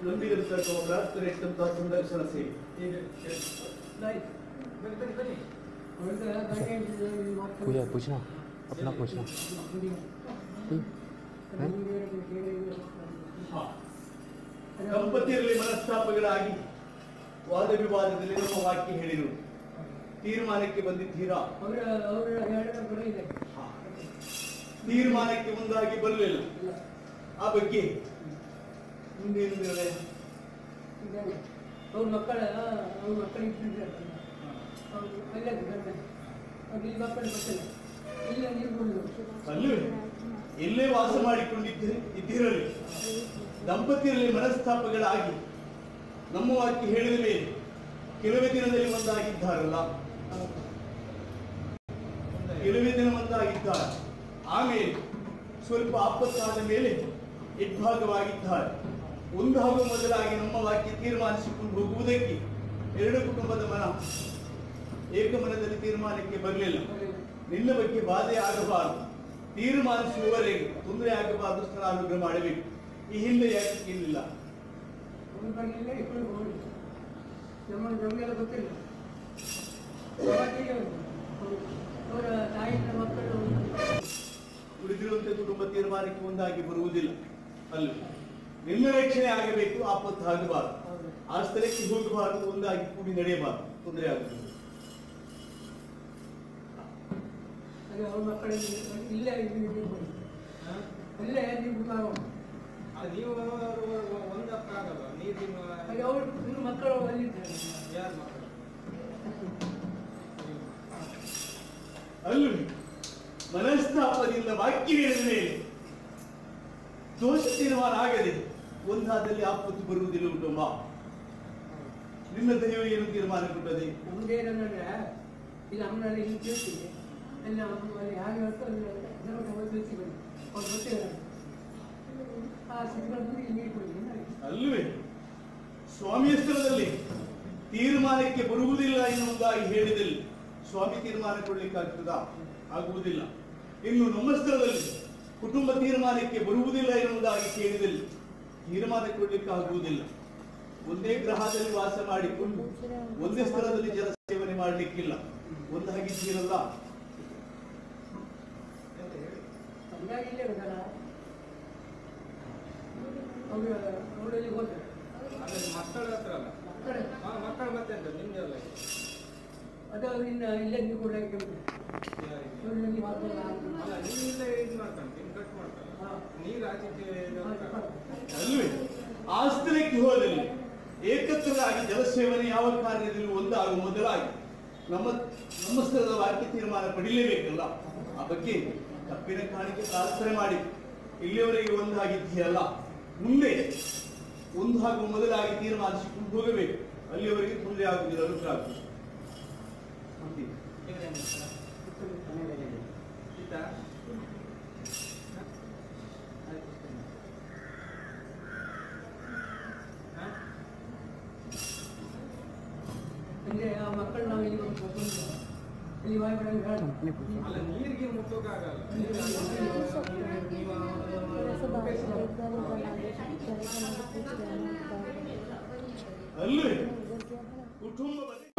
ನಂಬಿಗಸ್ತಕ್ಕ ಪ್ರಾರ್ಥನೆ ಇಟ್ಟಂತಹ ಸಂದರ್ಶನ ಸೇವೆ पूछा पूछना अपना पूछना ಹಾ. ದಂಪತಿಯರಲ್ಲಿ ಮನಸ್ತಾಪಗಳಾಗಿ ವಾದ ವಿವಾದದಲ್ಲಿ ನಮ್ಮ ವಾಕ್ಯ ಹೇಳಿರು ತೀರ್ಮಾನಕ್ಕೆ ಬಂದಿದ್ದೀರಾ ಹಾ. ತೀರ್ಮಾನಕ್ಕೆ ಮುಂದಾಗಿ ಬರಲಿಲ್ಲ ಆ ಬಗ್ಗೆ ಮುಂದೇನು ನಿರ್ಣಯ ಅವ್ರ ಮಕ್ಕಳ ಅವ್ರ ಮಕ್ಕಳಿಗೆ ಅಲ್ಲೇ ಗಂಡ ಅವ್ರು ಇಲ್ಲಿ ಮಕ್ಕಳು ಬರ್ತಾರೆ ಇಲ್ಲ ನೀರು ಅಲ್ಲವೇ ಎಲ್ಲೇ ವಾಸ ಮಾಡಿಕೊಂಡಿದ್ದ ಇದ್ದಿರಲಿ ದಂಪತಿಯರಲ್ಲಿ ಮನಸ್ತಾಪಗಳಾಗಿ ನಮ್ಮ ವಾಕ್ಯ ಹೇಳಿದ ಮೇಲೆ ಕೆಲವೇ ದಿನದಲ್ಲಿ ಒಂದಾಗಿದ್ದಾರಲ್ಲ ಕೆಲವೇ ದಿನ ಒಂದಾಗಿದ್ದಾರೆ ಆಮೇಲೆ ಸ್ವಲ್ಪ ಆಪತ್ತಾದ ಮೇಲೆ ಇಬ್ಬಾಗವಾಗಿದ್ದಾರೆ ಒಂದಾಗುವ ಮೊದಲಾಗಿ ನಮ್ಮ ವಾಕ್ಯ ತೀರ್ಮಾನಿಸಿಕೊಂಡು ಹೋಗುವುದಕ್ಕೆ ಎರಡು ಕುಟುಂಬದ ಮನ ಏಕಮನದಲ್ಲಿ ತೀರ್ಮಾನಕ್ಕೆ ಬರಲಿಲ್ಲ ನಿನ್ನ ಬಗ್ಗೆ ಬಾಧೆ ಆಗಬಾರದು ತೀರ್ಮಾನಿಸುವವರೆಗೆ ತೊಂದರೆ ಆಗಬಾರದು ಸ್ಥಳಾನುಗ್ರಹ ಮಾಡಬೇಕು ಈ ಹಿಂದೆ ಯಾಕೆ ಇರಲಿಲ್ಲ ಅವ್ರ ಬರಲಿಲ್ಲ ಇಬ್ಬರು ಹೋಗಿ ನಮ್ಮ ನಮಗೆಲ್ಲ ಗೊತ್ತಿಲ್ಲ ಅವತ್ತಿಗೆ ಅವ್ರು- ಅವರ ತಾಯಿಯ ಮಕ್ಕಳು ಉಳಿದಿರುವಂತೆ ಕುಟುಂಬ ತೀರ್ಮಾನಕ್ಕೆ ಒಂದಾಗಿ ಬರುವುದಿಲ್ಲ ಅಲ್ಲ ನಿನ್ನ ರಕ್ಷಣೆ ಆಗಬೇಕು ಆಪತ್ತು ಆಗಬಾರದು ಹೌದು. ಆ ಸ್ಥಳಕ್ಕೆ ಹೋಗಬಾರದು ಒಂದಾಗಿ ಕೂಡಿ ನಡೆಯಬಾರದು ತೊಂದರೆ ಆಗುತ್ತದೆ ಅದು ಅವ್ರ ಮಕ್ಕಳಿಗೆ ಇಲ್ಲೇ ಇದ್ದು ಇಲ್ಲೇ ನೀವು ಮಾಡೋಣ ನೀವು ಒಂದಕ್ಕಾಗಲ್ಲ ನೀರಿನ ಹಾಗೆ ಅವ್ರು ಇನ್ನು ಮಕ್ಕಳು ಅಲ್ಲಿದ್ದಾರೆ ಯಾರು ಮಕ್ಕಳು ಅಲ್ಲೂ ಮನಸ್ತಾಪದಿಂದ ವಾಕ್ಯ ಹೇಳಿದ ಮೇಲೆ ದೋಷ ತೀರ್ಮಾನ ಆಗದೆ ಒಂದಾದಲ್ಲಿ ಆಪತ್ತು ಬರುವುದಿಲ್ಲ ಕುಟುಂಬ ನಿನ್ನ ದೈವ ಏನು ತೀರ್ಮಾನ ಕೊಟ್ಟದೆ ನಮ್ದೇನಂದ್ರೆ ಇಲ್ಲಿ ಅಮ್ಮನಲ್ಲಿ ಇಲ್ಲಿ ಕೇಳ್ತೀವಿ ಅಲ್ಲಿ ಅಮ್ಮ ಅಲ್ಲಿ ಹಾಗೆ ಹೊತ್ತು ಅಲ್ಲಿ ಜನರು ಹೋಗಿ ತಿಳಿಸಿ ಬನ್ನಿ ಅವ್ರು ಗೊತ್ತಿಲ್ಲ ಆ ಸಿದ್ಧಗಳನ್ನು ಇಲ್ಲಿ ನೀರು ಕೊಡಿ ಅಲ್ಲವೇ ಸ್ವಾಮಿಯ ಸ್ಥಳದಲ್ಲಿ ತೀರ್ಮಾನಕ್ಕೆ ಬರುವುದಿಲ್ಲ ಎನ್ನುವುದಾಗಿ ಹೇಳಿದಲ್ಲಿ ಸ್ವಾಮಿ ತೀರ್ಮಾನ ಕೊಡ್ಲಿಕ್ಕಾಗ್ತದಾ ಆಗುವುದಿಲ್ಲ ಇನ್ನು ನಮ್ಮ ಸ್ಥಳದಲ್ಲಿ ಕುಟುಂಬ ತೀರ್ಮಾನಕ್ಕೆ ಬರುವುದಿಲ್ಲ ಎನ್ನುವುದಾಗಿ ಕೇಳಿದಲ್ಲಿ ತೀರ್ಮಾನ ಕೊಡ್ಲಿಕ್ಕೆ ಆಗುವುದಿಲ್ಲ ಒಂದೇ ಗ್ರಹದಲ್ಲಿ ವಾಸ ಮಾಡಿಕೊಂಡು ಒಂದೇ ಸ್ಥಳದಲ್ಲಿ ಜಲ ಸೇವನೆ ಮಾಡಲಿಕ್ಕಿಲ್ಲ ಒಂದಾಗಿದ್ದೀರಲ್ಲ ಹಂಗಾಗಿ ಇಲ್ಲೇ ಗೊತ್ತಲ್ಲ ಅವರು ಅವರಲ್ಲಿ ಹೋದ್ರೆ ಅದ್ರಲ್ಲಿ ಮಕ್ಕಳ ಹತ್ರ ಅಲ್ಲ ಮಕ್ಕಳು ಹಾ, ಮಕ್ಕಳು ಮತ್ತೆ ಎಂತ ನಿಮ್ದೆಲ್ಲ ಅದು ಅವರಿಂದ ಇಲ್ಲೇ ನೀವು ಕೊಡಲಿಕ್ಕೆ ಅವರಲ್ಲಿ ಮಾತಾಡಲ್ಲ ಅಲ್ಲ ನೀವಿಲ್ಲ ಇದು ಮಾಡ್ಕೊಂಡು ನಿಮ್ ಕಟ್ ಮಾಡ್ತಾರೆ ಹಾ. ನೀರು ಆಚೆಗೆ ಇದು ಹಾಕ್ತಾರೆ. ಅಲ್ವೇ ಆ ಸ್ಥಳಕ್ಕೆ ಹೋದಲ್ಲಿ ಏಕತ್ರರಾಗಿ ಜಲಸೇವನೆ ಯಾವ ಕಾರ್ಯದಲ್ಲಿ ಒಂದಾಗುವ ಮೊದಲಾಗಿ ನಮ್ಮ ನಮ್ಮ ಸ್ಥಳದ ವಾಕ್ಯ ತೀರ್ಮಾನ ಪಡಿಲೇಬೇಕಲ್ಲ ಆ ಬಗ್ಗೆ ತಪ್ಪಿನ ಕಾಣಿಕೆ ಪ್ರಾರ್ಥನೆ ಮಾಡಿ ಇಲ್ಲಿಯವರೆಗೆ ಒಂದಾಗಿದ್ದೀಯಲ್ಲ ಮುಂದೆ ಒಂದು ಹಾಗೂ ಮೊದಲಾಗಿ ತೀರ್ಮಾನಿಸಿಕೊಂಡು ಹೋಗಬೇಕು ಅಲ್ಲಿಯವರೆಗೆ ತೊಂದರೆ ಆಗುವುದಿಲ್ಲ ಅನುಗ್ರಹ ಆಗುವುದು ಮತ್ತೆ ಆಯ್ತಾ? ಹಾ? ಅಂದ್ರೆ ಆ ಮಕ್ಕಳು ನಾವು ಇಲ್ಲಿ ಒಂದು ಕರ್ಕೊಂಡು ಇಲ್ಲಿ ವಾಯುಗಳನ್ನು ಹೇಳೋದು ಅಲ್ಲ ನೀರಿಗೆ ಮುಟ್ಟೋಕ್ಕಾಗಲ್ಲ ನೀರು ನೀವು ಅಲ್ವೇ ಕುಟುಂಬ